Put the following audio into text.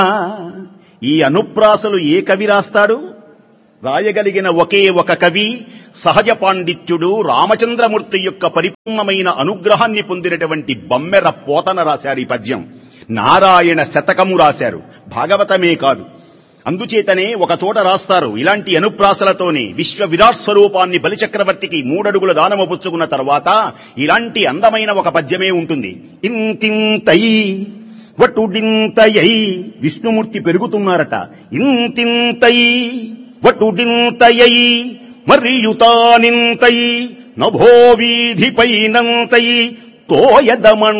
ఈ అనుప్రాసలు ఏ కవి రాస్తాడు రాయగలిగిన ఒకే ఒక కవి సహజ పాండిత్యుడు రామచంద్రమూర్తి యొక్క పరిపూర్ణమైన అనుగ్రహాన్ని పొందినటువంటి బమ్మెర పోతన రాశారు ఈ పద్యం నారాయణ శతకము రాశారు భాగవతమే కాదు అందుచేతనే ఒక చోట రాస్తారు ఇలాంటి అనుప్రాసలతోనే విశ్వ విరాట్ స్వరూపాన్ని బలిచక్రవర్తికి మూడడుగుల దానము పుచ్చుకున్న తర్వాత ఇలాంటి అందమైన ఒక పద్యమే ఉంటుంది ఇంతింతై వటుడింతయై విష్ణుమూర్తి పెరుగుతున్నారట ఇంతింతై వటుడింతయై మరియుతానింతై నభో వీధిపైనంతై తోయదమం